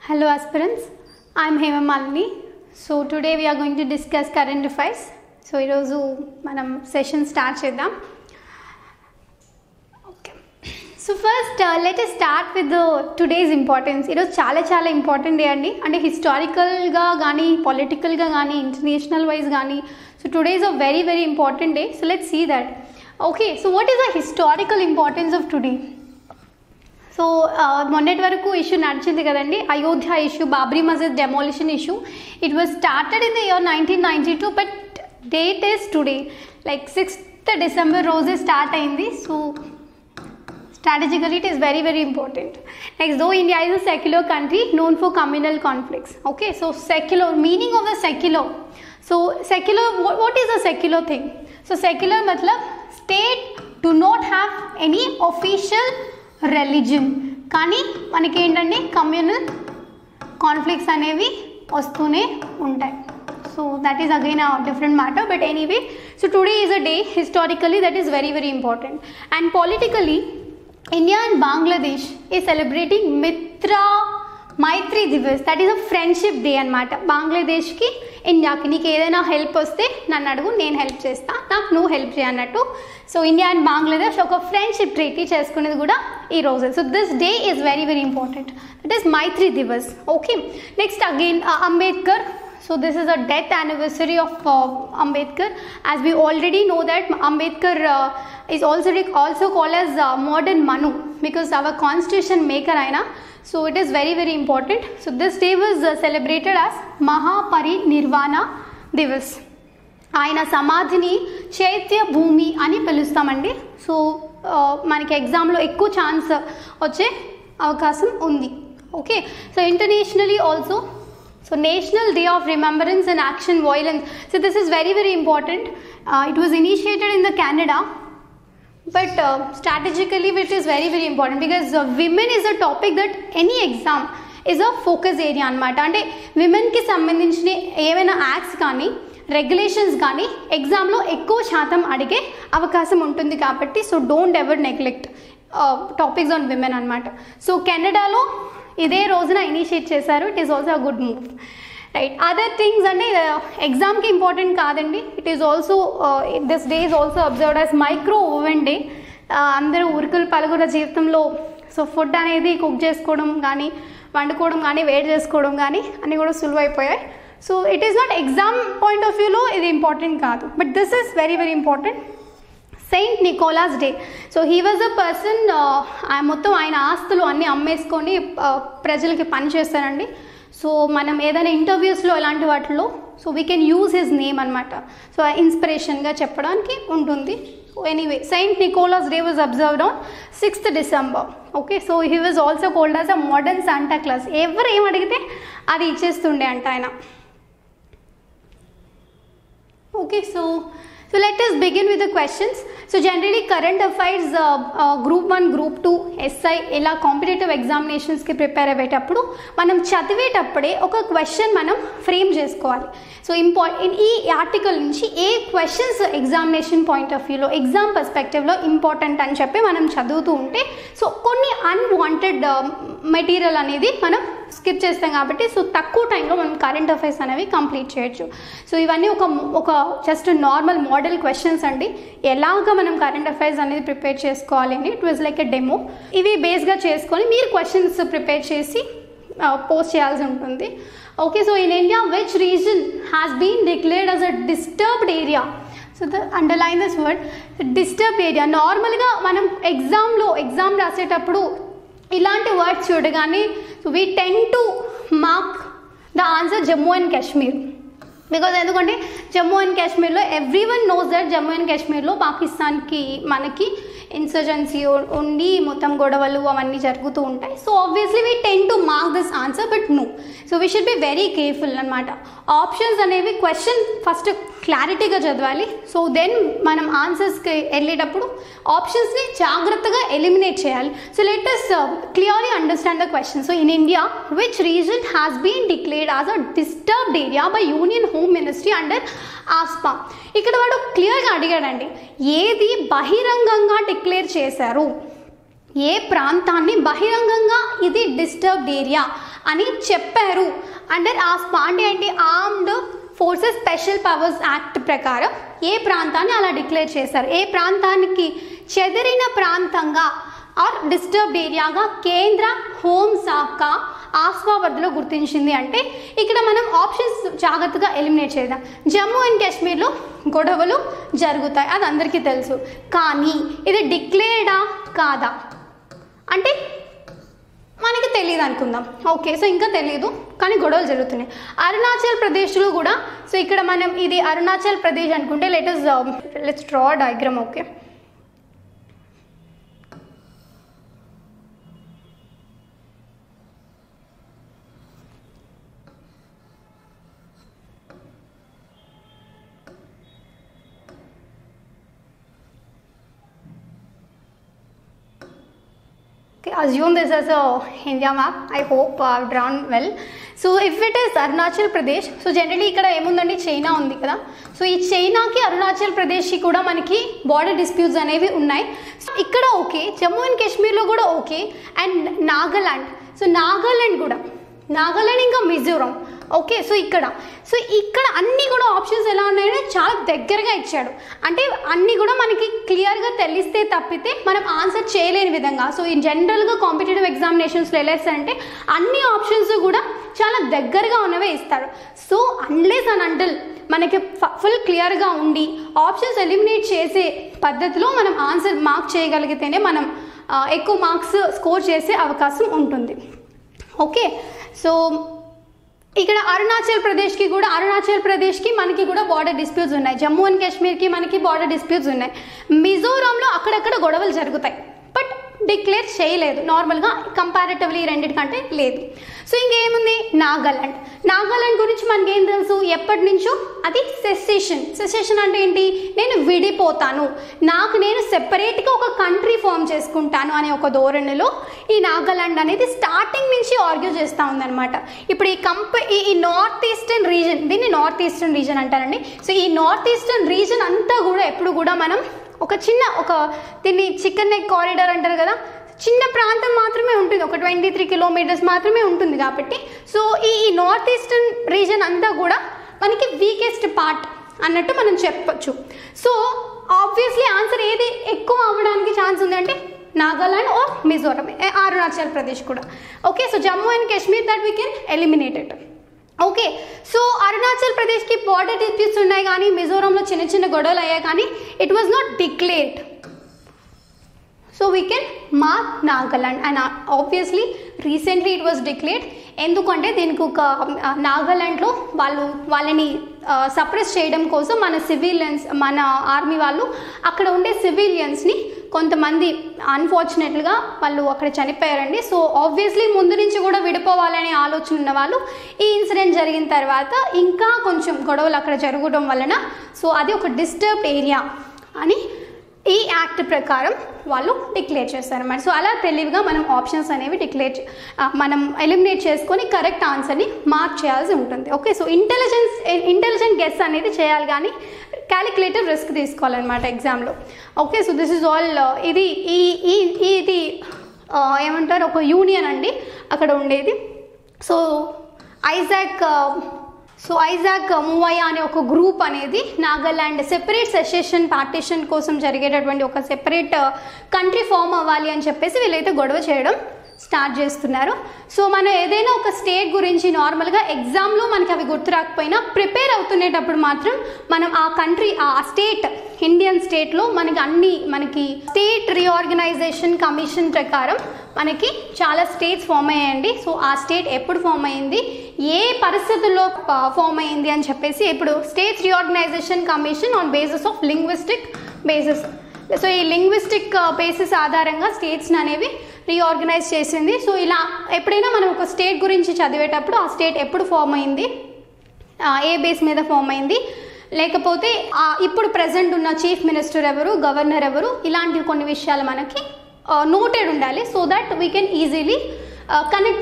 Hello aspirants, I am Hema Malini. So today we are going to discuss current affairs. So ఈరోజు మనం session start చేద్దాం okay so first let start with today's importance ఈరోజు చాలా చాలా important day అండి అంటే హిస్టారికల్గా కానీ పొలిటికల్గా కానీ ఇంటర్నేషనల్ వైజ్ కానీ so today is a very very important day so let see that okay so what is the historical importance of today so మొన్నటి వరకు ఇష్యూ నడిచింది కదండి Ayodhya issue Babri Masjid demolition issue it was started in the year nineteen ninety two but date is today like sixth December రోజే start అయింది so strategically it is very very important next though india is a secular country known for communal conflicts okay so secular meaning of the secular so secular what, what is a secular thing so secular matlab state do not have any official religion కానీ మనకి ఏంటంటే communal conflicts అనేవి వస్తూనే ఉంటాయి so that is again a different matter but anyway so today is a day historically that is very very important and politically India and Bangladesh ఈ celebrating Mitra Maitri Divas that is a friendship day అనమాట బంగ్లాదేశ్కి ఇండియాకి నీకు ఏదైనా help వస్తే నన్ను అడుగు నేను హెల్ప్ చేస్తా నాకు నువ్వు హెల్ప్ చేయన్నట్టు సో ఇండియా అండ్ బంగ్లాదేశ్ ఒక ఫ్రెండ్షిప్ ట్రీటీ చేసుకునేది కూడా ఈ రోజు so this day is very very important that is Maitri Divas okay next again Ambedkar So this is a death anniversary of uh, Ambedkar. As we already know that Ambedkar uh, is also also called as uh, modern Manu because our constitution maker aina. So it is very very important. So this day was uh, celebrated as Mahaparinirvana Divas. ఆయన సమాధిని చైత్య భూమి అని పిలుస్తామండి so మనకి ఎగ్జామ్లో ఎక్కువ chance వచ్చే అవకాశం ఉంది okay so internationally also so national day of remembrance and action violence so this is very very important uh, it was initiated in the canada but uh, strategically it is very very important because uh, women is a topic that any exam is a focus area అనమాట అంటే విమెన్కి సంబంధించిన ఏమైనా acts కానీ regulations కానీ ఎగ్జామ్లో ఎక్కువ శాతం అడిగే అవకాశం ఉంటుంది కాబట్టి so don't ever neglect topics on women అనమాట సో కెనడాలో ఇదే రోజున ఇనిషియేట్ చేశారు it is also a good move right other things అంటే ఎగ్జామ్కి ఇంపార్టెంట్ కాదండి it is also this day is also observed as micro oven day అందరూ ఉరుకులు పలుగుల జీవితంలో సో ఫుడ్ అనేది కుక్ చేసుకోవడం కానీ వండుకోవడం కానీ వేడి చేసుకోవడం కానీ అన్నీ కూడా సులువైపోయాయి so it is not exam point of వ్యూలో ఇది ఇంపార్టెంట్ కాదు but this is very very important Saint Nicholas day so he was a person మొత్తం ఆయన ఆస్తులు అన్నీ అమ్మేసుకొని ప్రజలకి పని చేస్తారండి సో మనం ఏదైనా ఇంటర్వ్యూస్లో ఇలాంటి వాటిలో so we can use his name అనమాట సో ఇన్స్పిరేషన్గా చెప్పడానికి ఉంటుంది anyway Saint Nicholas day was observed on sixth December okay so he was also called as a modern Santa Claus ఎవరు ఏం అడిగితే అది ఇచ్చేస్తుండే అంట ఆయన okay so So let us begin with the questions. So generally current affairs uh, uh, group 1, group 2, SI ఇలా competitive ఎగ్జామినేషన్స్కి prepare అయ్యేటప్పుడు మనం చదివేటప్పుడే ఒక క్వశ్చన్ మనం ఫ్రేమ్ చేసుకోవాలి సో ఇంపార్టెంట్ ఈ ఆర్టికల్ నుంచి ఏ క్వశ్చన్స్ ఎగ్జామినేషన్ పాయింట్ ఆఫ్ వ్యూలో ఎగ్జామ్ పర్స్పెక్టివ్లో ఇంపార్టెంట్ అని చెప్పి మనం చదువుతూ ఉంటే సో కొన్ని అన్వాంటెడ్ మెటీరియల్ అనేది మనం స్కిప్ చేస్తాం కాబట్టి సో తక్కువ టైంలో మనం కరెంట్ అఫైర్స్ అనేవి కంప్లీట్ చేయొచ్చు సో ఇవన్నీ ఒక ఒక జస్ట్ నార్మల్ మోడల్ క్వశ్చన్స్ అండి ఎలాగ మనం కరెంట్ అఫైర్స్ అనేది ప్రిపేర్ చేసుకోవాలి అని it was like a demo ఇవి బేస్గా చేసుకొని మీరు క్వశ్చన్స్ ప్రిపేర్ చేసి పోస్ట్ చేయాల్సి ఉంటుంది okay so in India which region has been declared as a disturbed area so the underline this word disturb area నార్మల్గా మనం ఎగ్జామ్లో ఎగ్జామ్ రాసేటప్పుడు ఇలాంటి వర్డ్స్ చూడగానే so we tend to mark the answer Jammu and Kashmir because ఎందుకంటే Jammu and కాశ్మీర్లో everyone knows that Jammu and కాశ్మీర్లో పాకిస్తాన్కి మనకి ఇన్సర్జెన్సీ ఉండి మొత్తం గొడవలు అవన్నీ జరుగుతూ ఉంటాయి so obviously we tend to mark this answer but no so we should be very careful అనమాట ఆప్షన్స్ అనేవి క్వశ్చన్ ఫస్ట్ క్లారిటీగా చదవాలి సో దెన్ మనం ఆన్సర్స్కి వెళ్ళేటప్పుడు ఆప్షన్స్ని జాగ్రత్తగా ఎలిమినేట్ చేయాలి so let us clearly understand the question so in India which region has been declared as a disturbed area by union home ministry under AFSPA ఇక్కడ వాడు క్లియర్గా అడిగాడండి ఏది బహిరంగంగా డిక్లేర్ చేశారు ఏ ప్రాంతాన్ని బహిరంగంగా ఇది డిస్టర్బ్డ్ ఏరియా అని చెప్పారు అండర్ ఆ పాండే అంటే armed forces special powers act ప్రకారం ఏ ప్రాంతాన్ని అలా డిక్లేర్ చేశారు ఏ ప్రాంతానికి చెదిరిన ప్రాంతంగా ఆర్ డిస్టర్బ్డ్ ఏరియాగా కేంద్ర హోంశాఖ ఆస్వావర్ధిలో గుర్తించింది అంటే ఇక్కడ మనం ఆప్షన్స్ జాగ్రత్తగా ఎలిమినేట్ చేద్దాం జమ్మూ అండ్ కాశ్మీర్లో గొడవలు జరుగుతాయి అది అందరికీ తెలుసు కానీ ఇది డిక్లేర్డా కాదా అంటే మనకి తెలియదు అనుకుందాం ఓకే సో ఇంకా తెలియదు కానీ గొడవలు జరుగుతున్నాయి అరుణాచల్ ప్రదేశ్లో కూడా సో ఇక్కడ మనం ఇది అరుణాచల్ ప్రదేశ్ అనుకుంటే let us let's draw diagram okay Okay, assume this as a India map. I hope I've drawn well. So if it is Arunachal Pradesh so generally ఇక్కడ ఏముందండి చైనా ఉంది కదా సో ఈ చైనాకి అరుణాచల్ ప్రదేశ్కి కూడా మనకి బార్డర్ డిస్ప్యూట్స్ అనేవి ఉన్నాయి సో ఇక్కడ ఓకే జమ్మూ అండ్ కాశ్మీర్లో కూడా okay and Nagaland so Nagaland కూడా నాగాలాండ్ ఇంకా మిజోరాం ఓకే సో ఇక్కడ సో ఇక్కడ అన్ని కూడా ఆప్షన్స్ ఎలా ఉన్నాయంటే చాలా దగ్గరగా ఇచ్చాడు అంటే అన్ని కూడా మనకి క్లియర్గా తెలిస్తే తప్పితే మనం ఆన్సర్ చేయలేని విధంగా సో ఈ జనరల్గా కాంపిటేటివ్ ఎగ్జామినేషన్స్లో ఎలా ఇస్తారంటే అన్ని ఆప్షన్స్ కూడా చాలా దగ్గరగా ఉన్నవే ఇస్తారు సో అన్లెస్ అండ్ అంటిల్ మనకి ఫుల్ క్లియర్గా ఉండి ఆప్షన్స్ ఎలిమినేట్ చేసే పద్ధతిలో మనం ఆన్సర్ మార్క్ చేయగలిగితేనే మనం ఆ, ఎక్కువ మార్క్స్ స్కోర్ చేసే అవకాశం ఉంటుంది ఓకే సో ఇక్కడ అరుణాచల్ ప్రదేశ్కి కూడా అరుణాచల్ ప్రదేశ్కి మనకి కూడా బార్డర్ డిస్ప్యూట్స్ ఉన్నాయి జమ్మూ అండ్ కాశ్మీర్కి మనకి బార్డర్ డిస్ప్యూట్స్ ఉన్నాయి మిజోరాంలో అక్కడక్కడ గొడవలు జరుగుతాయి బట్ డిక్లేర్ చేయలేదు నార్మల్గా కంపారిటివ్లీ రెండింటికంటే లేదు సో ఇంకేముంది నాగాలాండ్ నాగాలాండ్ గురించి మనకి ఏం తెలుసు ఎప్పటి నుంచో అది సెసేషన్ సెసేషన్ అంటే ఏంటి నేను విడిపోతాను నాకు నేను సెపరేట్గా ఒక కంట్రీ ఫామ్ చేసుకుంటాను అనే ఒక ధోరణిలో ఈ నాగాలాండ్ అనేది స్టార్టింగ్ నుంచి ఆర్గ్యూ చేస్తూ ఉందన్నమాట ఇప్పుడు ఈ కంప ఈ ఈ నార్త్ ఈస్టర్న్ రీజన్ దీన్ని నార్త్ ఈస్టర్న్ రీజన్ అంటారండి సో ఈ నార్త్ ఈస్టర్న్ రీజన్ అంతా కూడా ఎప్పుడు కూడా మనం ఒక చిన్న ఒక దీన్ని చికెన్ నెక్ కారిడార్ అంటారు కదా చిన్న ప్రాంతం మాత్రమే ఉంటుంది ఒక ట్వంటీ త్రీ కిలోమీటర్స్ మాత్రమే ఉంటుంది కాబట్టి సో ఈ ఈ నార్త్ ఈస్టర్న్ రీజన్ అంతా కూడా మనకి వీకెస్ట్ పార్ట్ అన్నట్టు మనం చెప్పొచ్చు సో ఆబ్వియస్లీ ఆన్సర్ ఏది ఎక్కువ అవ్వడానికి ఛాన్స్ ఉంది అంటే నాగాలాండ్ ఆర్ మిజోరం ఏ, అరుణాచల్ ప్రదేశ్ కూడా okay so Jammu and Kashmir that we can eliminated okay so Arunachal ప్రదేశ్కి బార్డర్ డిస్ప్యూట్స్ ఉన్నాయి కానీ మిజోరంలో చిన్న చిన్న గొడవలు అయ్యాయి కానీ it was not declared so we can mark Nagaland and obviously recently it was declared ఎందుకంటే దీనికి ఒక ఆ, నాగాలాండ్లో వాళ్ళు వాళ్ళని సప్రెస్ చేయడం కోసం మన సివిలియన్స్ మన ఆర్మీ వాళ్ళు అక్కడ ఉండే సివిలియన్స్ని కొంతమంది అన్ఫార్చునేట్గా వాళ్ళు అక్కడ చనిపోయారండి సో ఆబ్వియస్లీ ముందు నుంచి కూడా విడిపోవాలనే ఆలోచన ఉన్న వాళ్ళు ఈ ఇన్సిడెంట్ జరిగిన తర్వాత ఇంకా కొంచెం గొడవలు అక్కడ జరగడం వలన సో అది ఒక డిస్టర్బ్డ్ ఏరియా అని ఈ యాక్ట్ ప్రకారం వాళ్ళు డిక్లేర్ చేస్తారన్నమాట సో అలా తెలివిగా మనం ఆప్షన్స్ అనేవి డిక్లేర్ చే- ఆ, మనం ఎలిమినేట్ చేసుకొని కరెక్ట్ ఆన్సర్ని మార్క్ చేయాల్సి ఉంటుంది okay so intelligence intelligent guess అనేది చేయాలి కానీ క్యాలిక్యులేటివ్ రిస్క్ తీసుకోవాలన్నమాట ఎగ్జామ్లో okay so this is all ఇది ఈ ఈ ఈ- ఇది ఆ, ఏమంటారు ఒక యూనియన్ అండి అక్కడ ఉండేది సో ఐజాక్ సో ఐజాక్ మూవయ్య అనే ఒక గ్రూప్ అనేది నాగాల్యాండ్ సెపరేట్ సెషేషన్ పార్టీషన్ కోసం జరిగేటటువంటి ఒక సెపరేట్ కంట్రీ ఫామ్ అవ్వాలి అని చెప్పేసి వీళ్ళైతే గొడవ చేయడం స్టార్ట్ చేస్తున్నారు సో మనం ఏదైనా ఒక స్టేట్ గురించి నార్మల్గా ఎగ్జామ్లో మనకి అవి గుర్తు రాకపోయినా ప్రిపేర్ అవుతునేటప్పుడు మాత్రం మనం ఆ కంట్రీ ఆ స్టేట్ ఇండియన్ స్టేట్లో మనకి అన్ని మనకి స్టేట్ రీఆర్గనైజేషన్ కమిషన్ ప్రకారం మనకి చాలా స్టేట్స్ ఫామ్ అయ్యాయండి సో ఆ స్టేట్ ఎప్పుడు ఫామ్ అయింది ఏ పరిస్థితుల్లో ఫామ్ అయింది అని చెప్పేసి ఇప్పుడు states reorganisation commission on basis of linguistic basis so ఈ లింగ్విస్టిక్ బేసిస్ ఆధారంగా స్టేట్స్ని అనేవి రీఆర్గనైజ్ చేసింది సో ఇలా ఎప్పుడైనా మనం ఒక స్టేట్ గురించి చదివేటప్పుడు ఆ స్టేట్ ఎప్పుడు ఫామ్ అయింది ఆ, ఏ బేస్ మీద ఫామ్ అయింది లేకపోతే ఆ, ఇప్పుడు ప్రజెంట్ ఉన్న చీఫ్ మినిస్టర్ ఎవరు గవర్నర్ ఎవరు ఇలాంటి కొన్ని విషయాలు మనకి నోటెడ్ ఉండాలి so that we can easily connect to the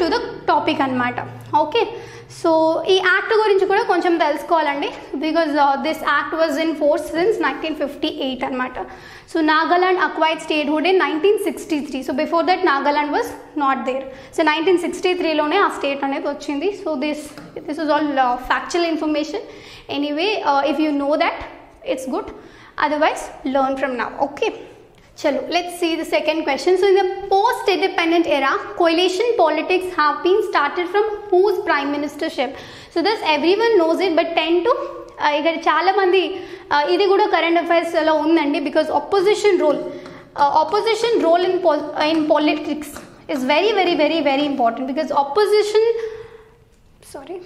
topic అనమాట ఓకే సో ఈ యాక్ట్ గురించి కూడా కొంచెం తెలుసుకోవాలండి because this act was in force since nineteen fifty eight అనమాట so Nagaland acquired statehood in nineteen sixty three so before that Nagaland was not there so nineteen sixty త్రీలోనే ఆ state అనేది వచ్చింది so this this is all factual information anyway if you know that it's good otherwise learn from now okay chalo let's see the second question so in the post independent era coalition politics have been started from whose prime ministership so this everyone knows it but tend to uh, ఇక్కడ చాలా మంది uh, ఇది కూడా current అఫైర్స్లో ఉందండి because opposition role opposition role in in politics is very very very very important because opposition sorry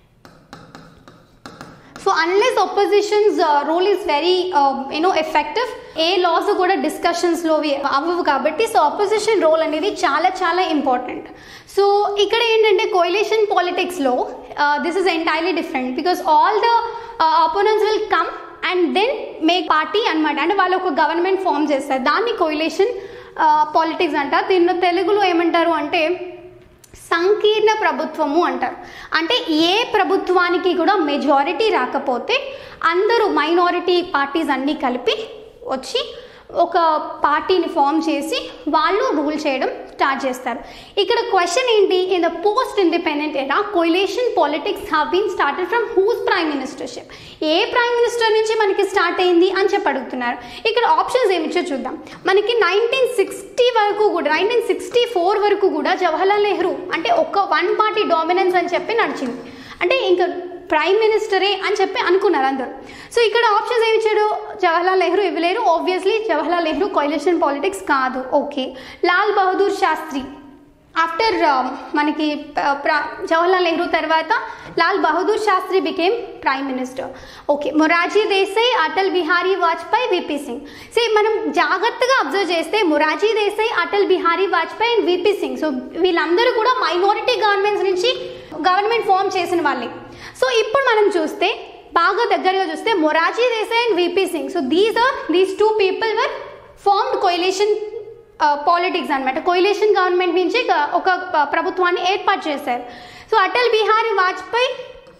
so unless oppositions role is very you know effective ఏ laws కూడా డిస్కషన్స్లో అవ్వవు కాబట్టి సో అపోజిషన్ రోల్ అనేది చాలా చాలా ఇంపార్టెంట్ సో ఇక్కడ ఏంటంటే కోయిలేషన్ పాలిటిక్స్లో this is entirely different because all the opponents will come and then make party అనమాట అంటే వాళ్ళు ఒక గవర్నమెంట్ ఫామ్ చేస్తారు దాన్ని కోయిలేషన్ పాలిటిక్స్ అంటారు దీనిలో తెలుగులో ఏమంటారు అంటే సంకీర్ణ ప్రభుత్వము అంటారు అంటే ఏ ప్రభుత్వానికి కూడా మెజారిటీ రాకపోతే అందరూ మైనారిటీ పార్టీస్ అన్నీ కలిపి వచ్చి ఒక పార్టీని ఫామ్ చేసి వాళ్ళు రూల్ చేయడం స్టార్ట్ చేస్తారు ఇక్కడ క్వశ్చన్ ఏంటి in the post independent era coalition politics have been started from whose prime ministership ఏ ప్రైమ్ మినిస్టర్ నుంచి మనకి స్టార్ట్ అయింది అని చెప్పి అడుగుతున్నారు ఇక్కడ ఆప్షన్స్ ఏమిచ్చో చూద్దాం మనకి నైన్టీన్ సిక్స్టీ వరకు కూడా నైన్టీన్ సిక్స్టీ ఫోర్ వరకు కూడా జవహర్లాల్ నెహ్రూ అంటే ఒక వన్ పార్టీ డామినెన్స్ అని చెప్పి నడిచింది అంటే ఇంకా ప్రైమ్ మినిస్టరే అని చెప్పి అనుకున్నారు అందరూ సో ఇక్కడ ఆప్షన్స్ ఏమి ఇచ్చాడు జవహర్లాల్ నెహ్రూ ఇవ్వలేరు obviously Jawaharlal Nehru coalition politics కాదు ఓకే లాల్ బహదూర్ శాస్త్రి ఆఫ్టర్ మనకి జవహర్లాల్ నెహ్రూ తర్వాత Lal Bahadur Shastri became prime minister okay Morarji Desai Atal Bihari Vajpayee VP Singh so మనం జాగ్రత్తగా అబ్జర్వ్ చేస్తే Morarji Desai Atal Bihari Vajpayee and VP Singh so వీళ్ళందరూ కూడా మైనారిటీ గవర్నమెంట్స్ నుంచి గవర్నమెంట్ ఫామ్ చేసిన వాళ్ళే సో ఇప్పుడు మనం చూస్తే బాగా దగ్గరగా చూస్తే Morarji Desai and VP Singh so these are these two people were formed coalition politics అనమాట కొయిలేషన్ గవర్నమెంట్ నుంచి ఒక ప్రభుత్వాన్ని ఏర్పాటు చేశారు so Atal Bihari Vajpayee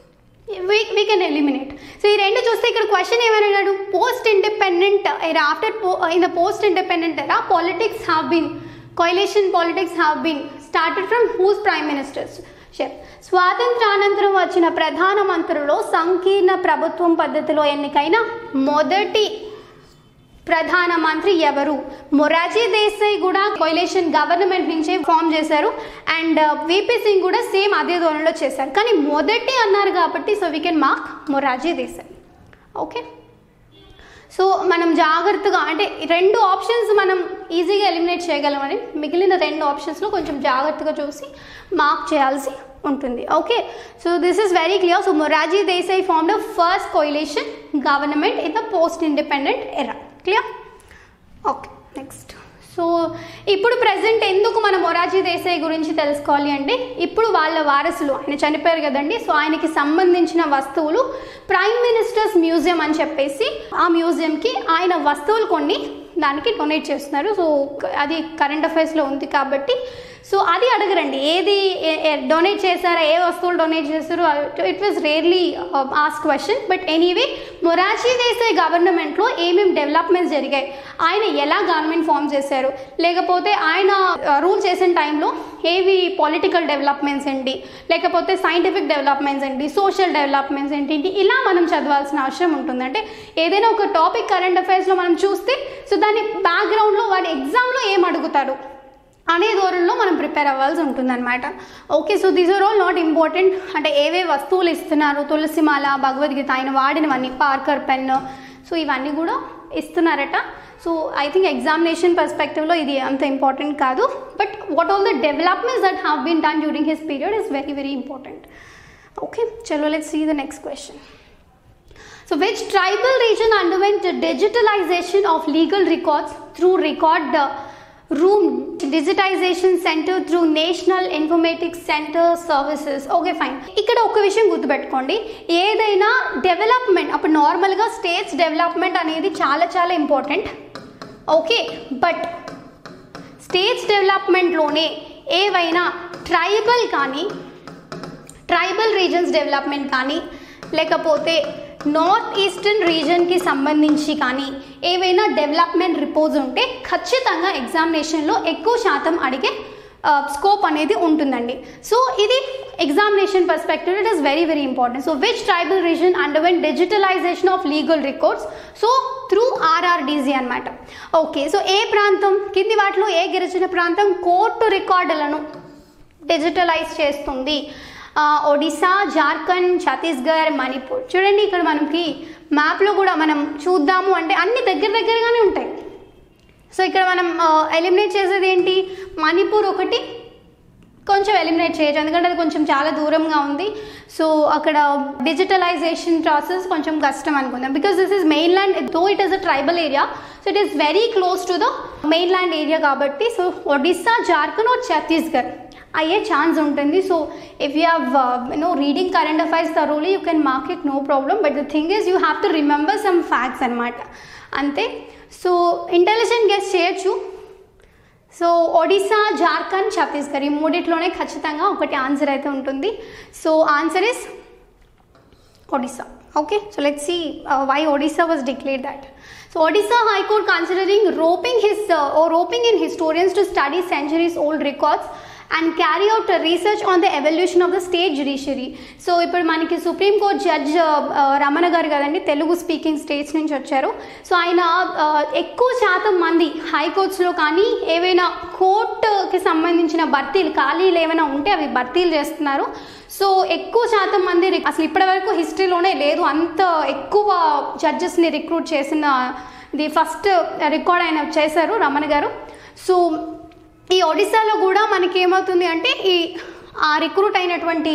we can eliminate so ఈ రెండు చూస్తే ఇక్కడ క్వశ్చన్ ఏమైనాడు post independent era after in the post independent era politics have been coalition politics have been started from whose prime ministers షెఫ్ స్వాతంత్రానంతరం వచ్చిన ప్రధానమంత్రులు సంకీర్ణ ప్రభుత్వం పద్ధతిలో ఎన్నికైన మొదటి ప్రధానమంత్రి ఎవరు మొరాజీ దేశాయ్ కూడా కొయిలేషన్ గవర్నమెంట్ నుంచే ఫామ్ చేశారు అండ్ విపి సింగ్ కూడా సేమ్ అదే ధోరణిలో చేశారు కానీ మొదటి అన్నారు కాబట్టి so we can mark Morarji Desai okay so మనం జాగ్రత్తగా అంటే రెండు ఆప్షన్స్ మనం ఈజీగా ఎలిమినేట్ చేయగలమని మిగిలిన రెండు ఆప్షన్స్లో కొంచెం జాగ్రత్తగా చూసి మార్క్ చేయాల్సి ఉంటుంది okay so this is very clear so Morarji Desai form the first coalition government in the post independent era clear okay next so ఇప్పుడు ప్రజెంట్ ఎందుకు మన మొరాజీ దేశాయ్ గురించి తెలుసుకోవాలి అంటే ఇప్పుడు వాళ్ళ వారసులు ఆయన చనిపోయారు కదండి సో ఆయనకి సంబంధించిన వస్తువులు ప్రైమ్ మినిస్టర్స్ మ్యూజియం అని చెప్పేసి ఆ మ్యూజియంకి ఆయన వస్తువులు కొన్ని దానికి డొనేట్ చేస్తున్నారు సో అది కరెంట్ అఫైర్స్లో ఉంది కాబట్టి సో అది అడగరండి ఏది డొనేట్ చేశారా ఏ వస్తువులు డొనేట్ చేశారు it was rarely as question but anyway Morarji Desai గవర్నమెంట్లో ఏమేమి డెవలప్మెంట్స్ జరిగాయి ఆయన ఎలా గవర్నమెంట్ ఫామ్ చేశారు లేకపోతే ఆయన రూల్ చేసిన టైంలో ఏవి పొలిటికల్ డెవలప్మెంట్స్ ఏంటి లేకపోతే సైంటిఫిక్ డెవలప్మెంట్స్ ఏంటి సోషల్ డెవలప్మెంట్స్ ఏంటి ఇలా మనం చదవాల్సిన అవసరం ఉంటుంది అంటే ఏదైనా ఒక టాపిక్ కరెంట్ అఫైర్స్లో మనం చూస్తే సో దాని బ్యాక్గ్రౌండ్లో వాడి ఎగ్జామ్లో ఏం అడుగుతాడు అనే ధోరణిలో మనం ప్రిపేర్ అవ్వాల్సి ఉంటుందన్నమాట okay so these are all not important అంటే ఏవే వస్తువులు ఇస్తున్నారు తులసిమాల భగవద్గీత ఆయన వాడినవన్నీ పార్కర్ పెన్ సో ఇవన్నీ కూడా ఇస్తున్నారట సో ఐ థింక్ ఎగ్జామినేషన్ పర్స్పెక్టివ్లో ఇది అంత ఇంపార్టెంట్ కాదు but what all the developments that have been done during his period is very very important okay చలో let see the next question So, which tribal region underwent the digitalization of legal records through record uh, room digitization center through national informatics center services okay fine ఇక్కడ ఒక విషయం గుర్తుపెట్టుకోండి ఏదైనా development అప్పుడు నార్మల్గా states development అనేది చాలా చాలా ఇంపార్టెంట్ ఓకే బట్ స్టేట్స్ డెవలప్మెంట్లోనే ఏవైనా ట్రైబల్ కానీ ట్రైబల్ రీజన్స్ డెవలప్మెంట్ కానీ లేకపోతే నార్త్ ఈస్టర్న్ రీజన్కి సంబంధించి కానీ ఏవైనా డెవలప్మెంట్ రిపోర్ట్స్ ఉంటే ఖచ్చితంగా ఎగ్జామినేషన్లో ఎక్కువ శాతం అడిగే స్కోప్ అనేది ఉంటుందండి సో ఇది examination perspective it is very very important so which tribal region underwent digitalisation of legal records so through RRDG అనమాట ఓకే సో ఏ ప్రాంతం కింది వాటిలో ఏ గిరిజన ప్రాంతం కోర్టు రికార్డులను డిజిటలైజ్ చేస్తుంది ఆ, ఒడిశా జార్ఖండ్ ఛత్తీస్గఢ్ మణిపూర్ చూడండి ఇక్కడ మనకి మ్యాప్లో కూడా మనం చూద్దాము అంటే అన్ని దగ్గర దగ్గరగానే ఉంటాయి సో ఇక్కడ మనం ఎలిమినేట్ చేసేది ఏంటి మణిపూర్ ఒకటి కొంచెం ఎలిమినేట్ చేయొచ్చు ఎందుకంటే అది కొంచెం చాలా దూరంగా ఉంది సో అక్కడ డిజిటలైజేషన్ ప్రాసెస్ కొంచెం కష్టం అనుకుందాం because this is mainland though it is a tribal area so it is very close to the mainland area కాబట్టి సో ఒడిస్సా జార్ఖండ్ और ఛత్తీస్గఢ్ అయ్యే ఛాన్స్ ఉంటుంది so if you have no reading current affairs thoroughly you can mark it no problem but the thing is you have to remember some facts అనమాట అంతే so intelligent guess చేయొచ్చు so Odisha Jharkhand Chhattisgarh ఈ మూడిట్లోనే ఖచ్చితంగా ఒకటి answer అయితే ఉంటుంది so answer is Odisha okay so let see why Odisha was declare that so Odisha high court considering roping his roping in historians to study centuries old records and carry out research on the evolution of the state judiciary so ఇప్పుడు మనకి supreme court judge Ramana గారు కదండి Telugu speaking states నుంచి వచ్చారు so ఆయన ఆ, ఎక్కువ శాతం మంది హైకోర్ట్స్లో కానీ ఏవైనా కోర్టుకి సంబంధించిన భర్తీలు ఖాళీలు ఏమైనా ఉంటే అవి భర్తీలు చేస్తున్నారు సో ఎక్కువ శాతం మంది రి- అసలు ఇప్పటివరకు హిస్టరీలోనే లేదు అంత ఎక్కువ జడ్జెస్ని రిక్రూట్ చేసిన ఇది ఫస్ట్ రికార్డ్ ఆయన చేశారు రమణ గారు సో ఈ ఒడిశాలో కూడా మనకి ఏమవుతుంది అంటే ఈ ఆ రిక్రూట్ అయినటువంటి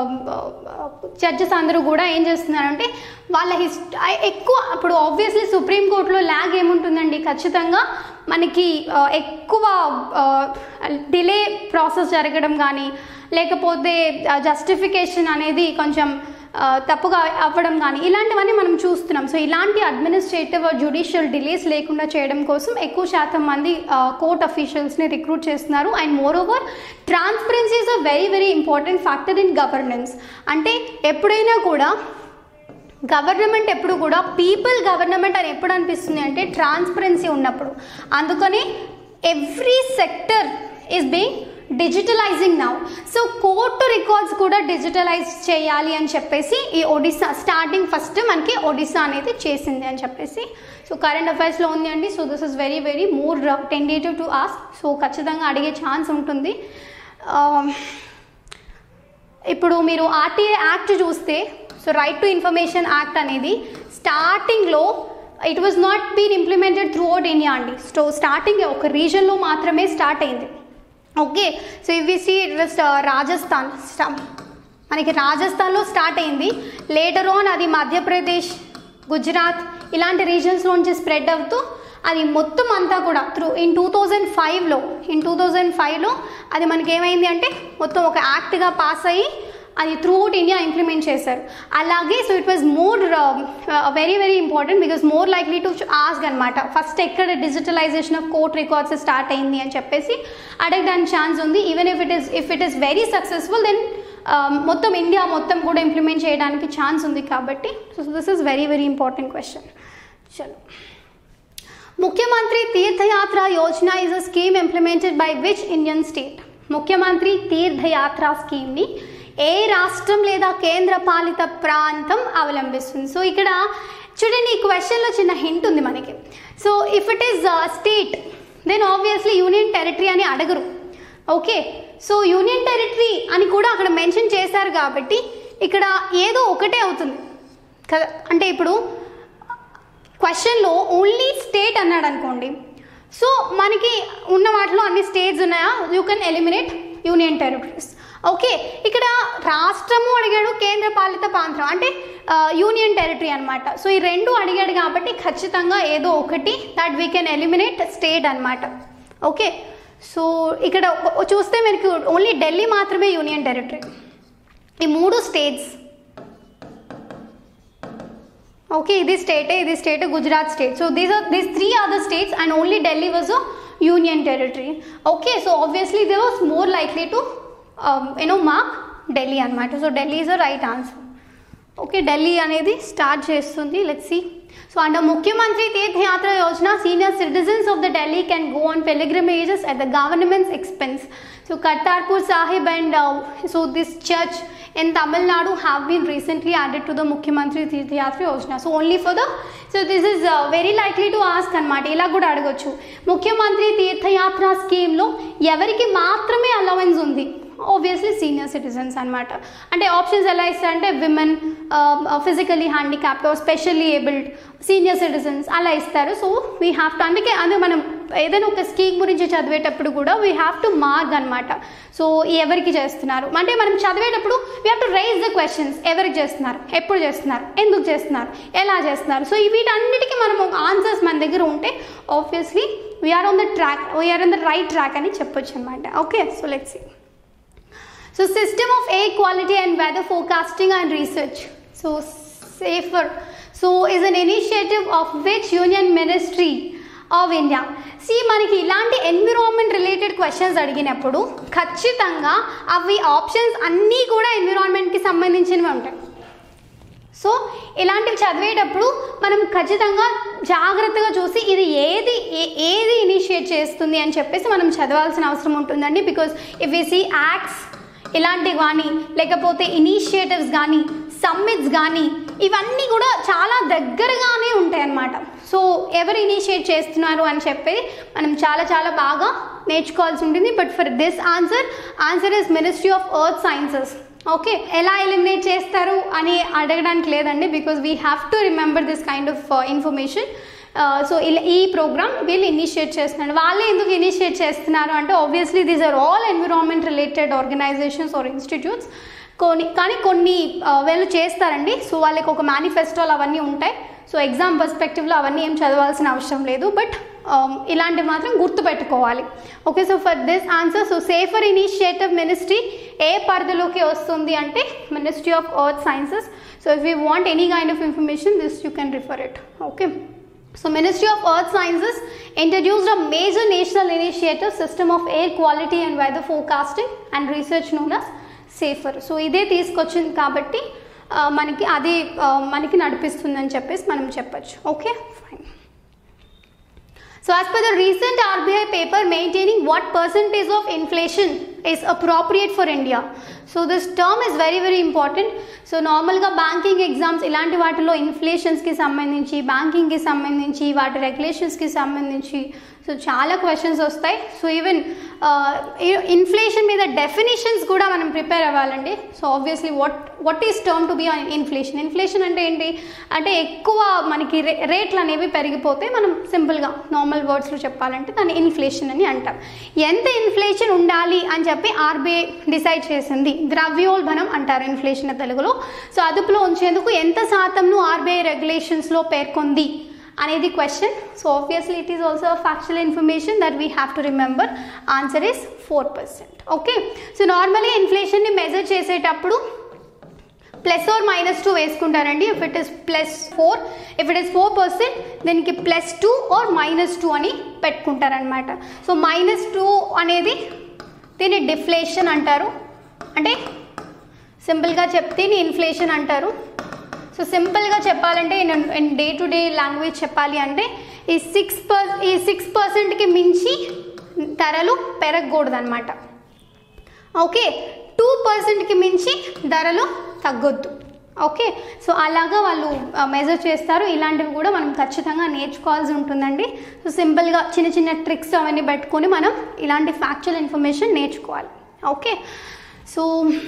జడ్జెస్ అందరూ కూడా ఏం చేస్తున్నారంటే వాళ్ళ హిస్ ఎక్కువ ఇప్పుడు ఆబ్వియస్లీ సుప్రీంకోర్టులో ల్యాగ్ ఏముంటుందండి ఖచ్చితంగా మనకి ఆ, ఎక్కువ డిలే ప్రాసెస్ జరగడం కానీ లేకపోతే జస్టిఫికేషన్ అనేది కొంచెం ఆ, తప్పుగా అవ్వడం కానీ ఇలాంటివన్నీ మనం చూస్తున్నాం సో ఇలాంటి అడ్మినిస్ట్రేటివ్ జ్యుడిషియల్ డిలేస్ లేకుండా చేయడం కోసం ఎక్కువ శాతం మంది కోర్ట్ అఫీషియల్స్ని రిక్రూట్ చేస్తున్నారు and more over transparency is a very very important factor in governance అంటే ఎప్పుడైనా కూడా గవర్నమెంట్ ఎప్పుడు కూడా పీపుల్ గవర్నమెంట్ అని ఎప్పుడు అనిపిస్తుంది అంటే ట్రాన్స్పరెన్సీ ఉన్నప్పుడు అందుకని every sector is being digitalising now so court records కూడా డిజిటలైజ్ చేయాలి అని చెప్పేసి ఈ ఒడిస్సా స్టార్టింగ్ ఫస్ట్ మనకి ఒడిస్సా అనేది చేసింది అని చెప్పేసి సో కరెంట్ అఫైర్స్లో ఉంది అండి so this is very very more tentative to ask so ఖచ్చితంగా అడిగే ఛాన్స్ ఉంటుంది Um, ఇప్పుడు మీరు ఆర్టీఏ యాక్ట్ చూస్తే so right to information act అనేది స్టార్టింగ్లో it was not been implemented throughout India అండి సో స్టార్టింగ్ ఒక రీజన్లో మాత్రమే స్టార్ట్ అయింది ఓకే సో ఇవి సి ఇట్ వాస్ రాజస్థాన్ స్టా- మనకి రాజస్థాన్లో స్టార్ట్ అయింది లేటర్ ఆన్ అది మధ్యప్రదేశ్ గుజరాత్ ఇలాంటి రీజన్స్లో నుంచి స్ప్రెడ్ అవుతూ అది మొత్తం అంతా కూడా త్రూ ఇన్ టూ థౌజండ్ ఫైవ్లో ఇన్ టూ థౌజండ్ ఫైవ్లో అది మనకి ఏమైంది అంటే మొత్తం ఒక యాక్ట్గా పాస్ అయ్యి అది త్రూ అవుట్ ఇండియా ఇంప్లిమెంట్ చేశారు అలాగే so it was more very very important because more likely to ask అనమాట ఫస్ట్ ఎక్కడ digitalisation of court records start అయింది అని చెప్పేసి అడగడానికి ఛాన్స్ ఉంది even if it is if it is very successful then మొత్తం ఇండియా మొత్తం కూడా ఇంప్లిమెంట్ చేయడానికి ఛాన్స్ ఉంది కాబట్టి so this is very very important question చలో Mukhyamantri Tirthayatra Yojana is a scheme implemented by which Indian state Mukhyamantri తీర్థయాత్ర స్కీమ్ని ఏ రాష్ట్రం లేదా కేంద్ర పాలిత ప్రాంతం అవలంబిస్తుంది సో ఇక్కడ చూడండి ఈ క్వశ్చన్లో చిన్న హింట్ ఉంది మనకి so if it is state then obviously union territory అని అడగరు ఓకే సో యూనియన్ టెరిటరీ అని కూడా అక్కడ మెన్షన్ చేశారు కాబట్టి ఇక్కడ ఏదో ఒకటే అవుతుంది కదా అంటే ఇప్పుడు క్వశ్చన్లో ఓన్లీ స్టేట్ అన్నాడు అనుకోండి సో మనకి ఉన్న వాటిలో అన్ని స్టేట్స్ ఉన్నాయా you can eliminate union territories okay ఇక్కడ రాష్ట్రము అడిగాడు కేంద్ర పాలిత ప్రాంతం అంటే యూనియన్ టెరిటరీ అనమాట సో ఈ రెండు అడిగాడు కాబట్టి ఖచ్చితంగా ఏదో ఒకటి that we can eliminate state అనమాట ఓకే సో ఇక్కడ ఒ- చూస్తే మనకి ఓన్లీ ఢిల్లీ మాత్రమే యూనియన్ టెరిటరీ ఈ మూడు స్టేట్స్ ఓకే ఇది స్టేటే ఇది state Gujarat state so these are these three are the states and only Delhi was a union territory okay so obviously they was more likely to you know mark Delhi అనమాట so Delhi is a right answer okay Delhi అనేది start చేస్తుంది let's see so under Mukhyamantri Tirthayatra Yojana senior citizens of the Delhi can go on pilgrimages at the government's expense so Kartarpur Sahib and so this church in Tamil Nadu have been recently added to the Mukhyamantri Tirthayatra Yojana. So only for the so this is uh, very likely to ask అనమాట ఇలా కూడా అడగొచ్చు ముఖ్యమంత్రి తీర్థయాత్ర స్కీమ్లో ఎవరికి మాత్రమే allowance ఉంది ఆబ్వియస్లీ సీనియర్ సిటిజన్స్ అనమాట అంటే ఆప్షన్స్ ఎలా ఇస్తారంటే women physically handicapped specially abled senior citizens అలా ఇస్తారు సో వీ హ్యావ్ టు అందుకే అందుకే మనం ఏదైనా ఒక స్కీమ్ గురించి చదివేటప్పుడు కూడా వీ హ్యావ్ టు మార్క్ అనమాట సో ఎవరికి చేస్తున్నారు అంటే మనం చదివేటప్పుడు we have to raise the questions ఎవరికి చేస్తున్నారు ఎప్పుడు చేస్తున్నారు ఎందుకు చేస్తున్నారు ఎలా చేస్తున్నారు సో వీటన్నిటికీ మనం ఒక ఆన్సర్స్ మన దగ్గర ఉంటే obviously we are on the track we are on the right track అని చెప్పొచ్చు అనమాట okay so let's see So system of air quality and weather forecasting and research. So safer. So is an initiative of which union ministry of India see మనకి ఇలాంటి environment related questions అడిగినప్పుడు ఖచ్చితంగా అవి options అన్నీ కూడా ఎన్విరాన్మెంట్కి సంబంధించినవి ఉంటాయి so ఇలాంటివి చదివేటప్పుడు మనం ఖచ్చితంగా జాగ్రత్తగా చూసి ఇది ఏది ఏ- ఏది ఇనిషియేట్ చేస్తుంది అని చెప్పేసి మనం చదవాల్సిన అవసరం ఉంటుందండి because if we see acts ఇలాంటివి కానీ లేకపోతే ఇనిషియేటివ్స్ కానీ సమ్మిట్స్ కానీ ఇవన్నీ కూడా చాలా దగ్గరగానే ఉంటాయి అన్నమాట సో ఎవరు ఇనిషియేట్ చేస్తున్నారు అని చెప్పి మనం చాలా చాలా బాగా నేర్చుకోవాల్సి ఉంటుంది but for this answer answer is ministry of earth sciences okay ఎలా ఎలిమినేట్ చేస్తారు అని అడగడానికి లేదండి because we have to remember this kind of information so ఇలా ఈ ప్రోగ్రామ్ వీళ్ళు ఇనిషియేట్ చేస్తున్నారు వాళ్ళే ఎందుకు ఇనిషియేట్ చేస్తున్నారు అంటే obviously these are all environment related organisations or institutes కొన్ని కానీ కొన్ని ఆ, వీళ్ళు చేస్తారండి సో వాళ్ళకి ఒక మేనిఫెస్టోలు అవన్నీ ఉంటాయి సో ఎగ్జామ్ పర్స్పెక్టివ్లో అవన్నీ ఏం చదవాల్సిన అవసరం లేదు బట్ ఇలాంటివి మాత్రం గుర్తుపెట్టుకోవాలి okay so for this answer so SAFER initiative ministry ఏ పరిధిలోకి వస్తుంది అంటే ministry of earth sciences so if you want any kind of information this you can refer it okay So Ministry of Earth Sciences introduced a major national initiative system of air quality and weather forecasting and research known as SAFER. So ఇదే తీసుకొచ్చింది కాబట్టి ఆ, మనకి అది ఆ, మనకి నడిపిస్తుందని చెప్పేసి మనం చెప్పొచ్చు okay fine So as per the recent RBI paper maintaining what percentage of inflation is appropriate for India. So this term is very very important. So నార్మల్గా బ్యాంకింగ్ ఎగ్జామ్స్ ఇలాంటి వాటిలో ఇన్ఫ్లేషన్స్కి సంబంధించి బ్యాంకింగ్కి సంబంధించి వాటి రెగ్యులేషన్స్కి సంబంధించి సో చాలా క్వశ్చన్స్ వస్తాయి సో ఈవెన్ ఇన్ఫ్లేషన్ మీద డెఫినేషన్స్ కూడా మనం ప్రిపేర్ అవ్వాలండి so obviously what what is term to be inflation inflation అంటే ఏంటి అంటే ఎక్కువ మనకి రే రేట్లు అనేవి పెరిగిపోతే మనం సింపుల్గా నార్మల్ వర్డ్స్లో చెప్పాలంటే దాన్ని ఇన్ఫ్లేషన్ అని అంటాం ఎంత ఇన్ఫ్లేషన్ ఉండాలి అని చెప్పి ఆర్బీఐ డిసైడ్ చేసింది ద్రవ్యోల్బణం అంటారు ఇన్ఫ్లేషన్ తెలుగులో సో అదుపులో ఉంచేందుకు ఎంత శాతంను ఆర్బీఐ రెగ్యులేషన్స్లో పేర్కొంది అనేది question so obviously it is also factual information that we have to remember answer is four percent okay so నార్మల్గా ఇన్ఫ్లేషన్ని మెజర్ చేసేటప్పుడు ప్లస్ ఆర్ మైనస్ టూ వేసుకుంటారండి if it is plus four if it is four percent దీనికి plus two or minus two అని పెట్టుకుంటారనమాట so minus two అనేది దీన్ని deflation అంటారు అంటే సింపుల్గా చెప్తే ఇన్ఫ్లేషన్ అంటారు సో సింపుల్గా చెప్పాలంటే in day to day language చెప్పాలి అంటే ఈ సిక్స్ పర్ ఈ సిక్స్ పర్సెంట్కి మించి ధరలు పెరగకూడదు అనమాట ఓకే టూ పర్సెంట్కి మించి ధరలు తగ్గొద్దు ఓకే సో అలాగా వాళ్ళు మెజర్ చేస్తారు ఇలాంటివి కూడా మనం ఖచ్చితంగా నేర్చుకోవాల్సి ఉంటుందండి సో సింపుల్గా చిన్న చిన్న ట్రిక్స్ అవన్నీ పెట్టుకొని మనం ఇలాంటి ఫ్యాక్చువల్ ఇన్ఫర్మేషన్ నేర్చుకోవాలి okay so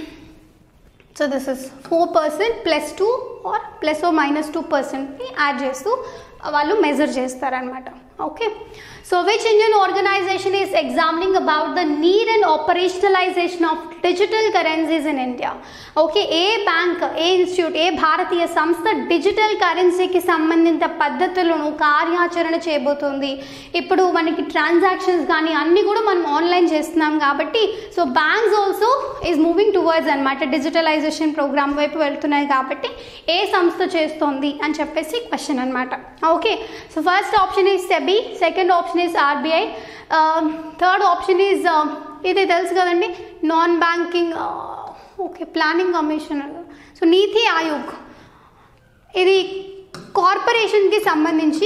so this is four percent plus two or plus or minus two పర్సెంట్ని యాడ్ చేస్తూ వాళ్ళు మెజర్ చేస్తారనమాట okay so which Indian organisation is examining about the need and operationalisation of digital currencies in India okay ఏ bank ఏ institute ఏ భారతీయ సంస్థ digital కరెన్సీకి సంబంధిత పద్ధతులను కార్యాచరణ చేయబోతుంది ఇప్పుడు మనకి ట్రాన్సాక్షన్స్ కానీ అన్నీ కూడా మనం ఆన్లైన్ చేస్తున్నాం కాబట్టి so banks also is moving towards అనమాట డిజిటలైజేషన్ ప్రోగ్రామ్ వైపు వెళ్తున్నాయి కాబట్టి ఏ సంస్థ చేస్తోంది అని చెప్పేసి క్వశ్చన్ అనమాట okay so first option is SEBI second option is RBI third option is ఇది తెలుసు కదండి non banking okay planning commission so NITI Aayog ఇది కార్పొరేషన్కి సంబంధించి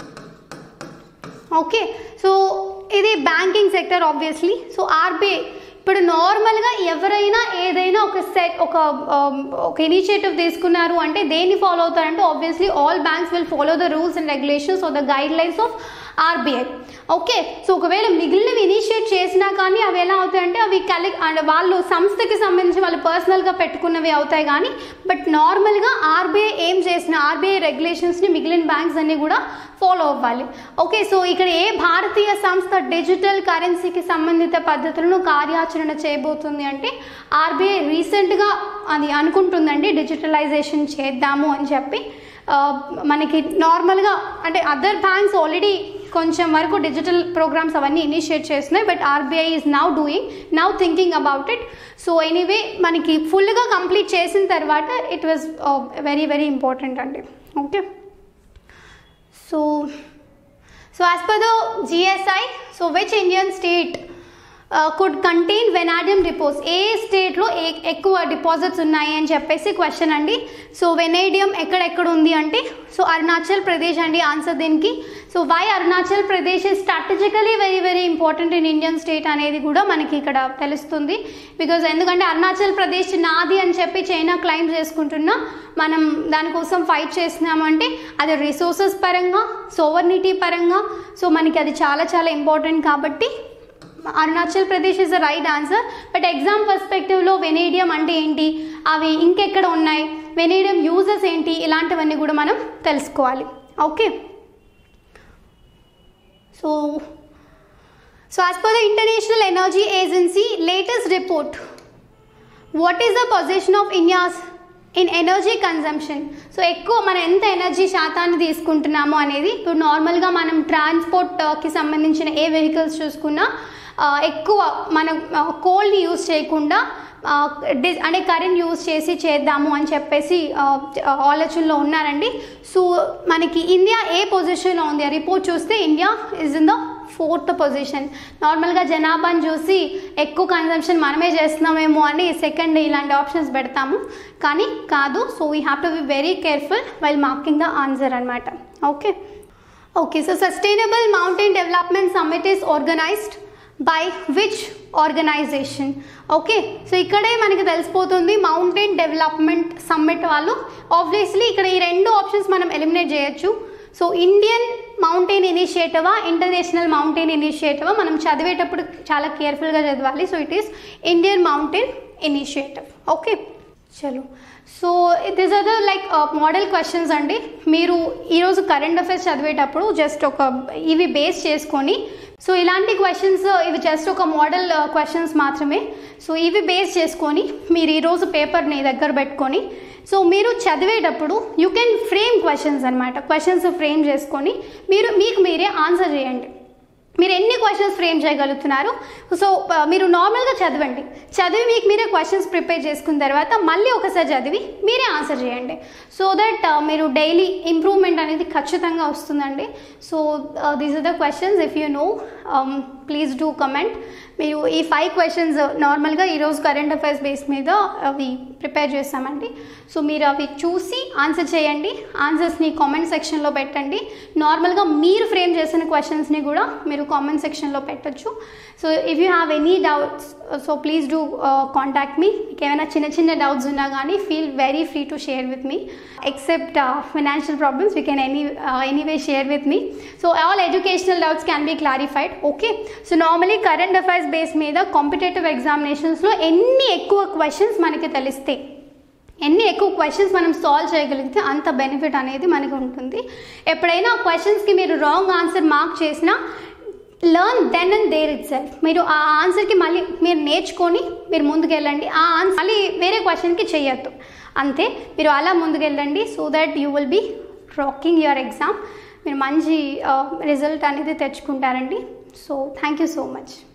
ఓకే సో ఇది banking sector obviously so RBI ఇప్పుడు నార్మల్గా ఎవరైనా ఏదైనా ఒక సెట్ ఒక um, ఒక ఇనిషియేటివ్ తీసుకున్నారు అంటే దేన్ని ఫాలో అవుతారంటే obviously all banks will follow the rules and regulations of the guidelines of RBI okay so ఒకవేళ మిగిలినవి ఇనిషియేట్ చేసినా కానీ అవి ఎలా అవుతాయంటే అవి కలెక్ట్ అండ్ వాళ్ళు సంస్థకి సంబంధించి వాళ్ళు పర్సనల్గా పెట్టుకున్నవి అవుతాయి కానీ బట్ నార్మల్గా ఆర్బీఐ ఏం చేసిన ఆర్బీఐ రెగ్యులేషన్స్ని మిగిలిన బ్యాంక్స్ అన్నీ కూడా ఫాలో అవ్వాలి ఓకే సో ఇక్కడ ఏ భారతీయ సంస్థ డిజిటల్ కరెన్సీకి సంబంధిత పద్ధతులను కార్యాచరణ చేయబోతుంది అంటే ఆర్బీఐ రీసెంట్గా అది అనుకుంటుందండి డిజిటలైజేషన్ చేద్దాము అని చెప్పి ఆ, మనకి నార్మల్గా అంటే అదర్ బ్యాంక్స్ ఆల్రెడీ కొంచెం వరకు డిజిటల్ ప్రోగ్రామ్స్ అవన్నీ ఇనిషియేట్ చేస్తున్నాయి but RBI is now doing now thinking about it so anyway మనకి ఫుల్గా కంప్లీట్ చేసిన తర్వాత it was very very important అండి okay so so as per the GSI so which Indian state could contain vanadium deposit ఏ స్టేట్లో ఏ ఎక్కువ deposits ఉన్నాయి అని చెప్పేసి క్వశ్చన్ అండి సో వెనేడియం ఎక్కడెక్కడ ఉంది అంటే సో అరుణాచల్ ప్రదేశ్ అండి ఆన్సర్ దీనికి so why Arunachal Pradesh strategically very very important in Indian state అనేది కూడా మనకి ఇక్కడ తెలుస్తుంది బికాజ్ ఎందుకంటే అరుణాచల్ ప్రదేశ్ నాది అని చెప్పి చైనా క్లైమ్ చేసుకుంటున్నా మనం దానికోసం ఫైట్ చేస్తున్నామంటే అది రిసోర్సెస్ పరంగా సోవర్నిటీ పరంగా సో మనకి అది చాలా చాలా ఇంపార్టెంట్ కాబట్టి Arunachal Pradesh is the right answer but exam పర్స్పెక్టివ్లో వెనేడియం అంటే ఏంటి అవి ఇంకెక్కడ ఉన్నాయి వెనేడియం యూజెస్ ఏంటి ఇలాంటివన్నీ కూడా మనం తెలుసుకోవాలి okay so so as per the international energy agency latest report what is the position of India's in energy consumption so ఎక్కువ మనం ఎంత ఎనర్జీ శాతాన్ని తీసుకుంటున్నామో అనేది ఇప్పుడు నార్మల్గా మనం ట్రాన్స్పోర్ట్కి సంబంధించిన ఏ వెహికల్స్ చూసుకున్నా ఆ, ఎక్కువ మనం కోల్ని యూజ్ చేయకుండా ఆ, డి- అంటే కరెంట్ యూజ్ చేసి చేద్దాము అని చెప్పేసి ఆ, ఆలోచనలో ఉన్నారండి సో మనకి ఇండియా ఏ పొజిషన్లో ఉంది ఆ రిపోర్ట్ చూస్తే India is in the fourth position నార్మల్గా జనాభాని చూసి ఎక్కువ కన్జంప్షన్ మనమే చేస్తున్నామేమో అని సెకండ్ ఇలాంటి ఆప్షన్స్ పెడతాము కానీ కాదు so we have to be very careful while marking the answer అనమాట okay okay so sustainable mountain development summit is organized by which organization okay so ఇక్కడే మనకి తెలిసిపోతుంది మౌంటైన్ డెవలప్మెంట్ సమ్మిట్ వాళ్ళు ఆబ్వియస్లీ ఇక్కడ ఈ రెండు ఆప్షన్స్ మనం ఎలిమినేట్ చేయొచ్చు సో ఇండియన్ మౌంటైన్ ఇనిషియేటివా ఇంటర్నేషనల్ మౌంటైన్ ఇనిషియేటివా మనం చదివేటప్పుడు చాలా కేర్ఫుల్గా చదవాలి so it is Indian mountain initiative okay చలో so this are the like model questions అండి మీరు ఈరోజు కరెంట్ అఫైర్స్ చదివేటప్పుడు జస్ట్ ఒక ఇవి బేస్ చేసుకొని సో ఇలాంటి క్వశ్చన్స్ ఇవి జస్ట్ ఒక మోడల్ క్వశ్చన్స్ మాత్రమే సో ఇవి బేస్ చేసుకొని మీరు ఈరోజు పేపర్ని దగ్గర పెట్టుకొని సో మీరు చదివేటప్పుడు యూ కెన్ ఫ్రేమ్ క్వశ్చన్స్ అనమాట క్వశ్చన్స్ ఫ్రేమ్ చేసుకొని మీరు మీకు మీరే ఆన్సర్ చేయండి మీరు ఎన్ని క్వశ్చన్స్ ఫ్రేమ్ చేయగలుగుతున్నారు సో ఆ, మీరు నార్మల్గా చదవండి చదివి మీకు మీరే క్వశ్చన్స్ ప్రిపేర్ చేసుకున్న తర్వాత మళ్ళీ ఒకసారి చదివి మీరే ఆన్సర్ చేయండి సో దట్ మీరు డైలీ ఇంప్రూవ్మెంట్ అనేది ఖచ్చితంగా వస్తుందండి so these are the questions if you know please do comment మీరు ఈ ఫైవ్ క్వశ్చన్స్ నార్మల్గా ఈరోజు కరెంట్ అఫైర్స్ బేస్ మీద అవి ప్రిపేర్ చేస్తామండి సో మీరు అవి చూసి ఆన్సర్ చేయండి ఆన్సర్స్ని కామెంట్ సెక్షన్లో పెట్టండి నార్మల్గా మీరు ఫ్రేమ్ చేసిన క్వశ్చన్స్ని కూడా మీరు కామెంట్ సెక్షన్లో పెట్టొచ్చు so if you have any doubts so please do contact me మీకు ఏమైనా చిన్న చిన్న డౌట్స్ ఉన్నా కానీ feel very free to share with me except financial problems you can any anyway share with me so all educational doubts can be clarified okay so normally current affairs base మీద competitive ఎగ్జామినేషన్స్లో ఎన్ని ఎక్కువ questions మనకి తెలిస్తాయి ఎన్ని ఎక్కువ questions మనం solve చేయగలిగితే అంత బెనిఫిట్ అనేది మనకు ఉంటుంది ఎప్పుడైనా క్వశ్చన్స్కి మీరు రాంగ్ ఆన్సర్ మార్క్ చేసినా learn then and there itself మీరు ఆ ఆన్సర్కి మళ్ళీ మీరు నేర్చుకొని మీరు ముందుకెళ్ళండి ఆ ఆన్సర్ మళ్ళీ వేరే క్వశ్చన్కి చేయొద్దు అంతే మీరు అలా ముందుకెళ్ళండి so that you will be rocking your exam మీరు మంచి రిజల్ట్ అనేది తెచ్చుకుంటారండి so thank you so much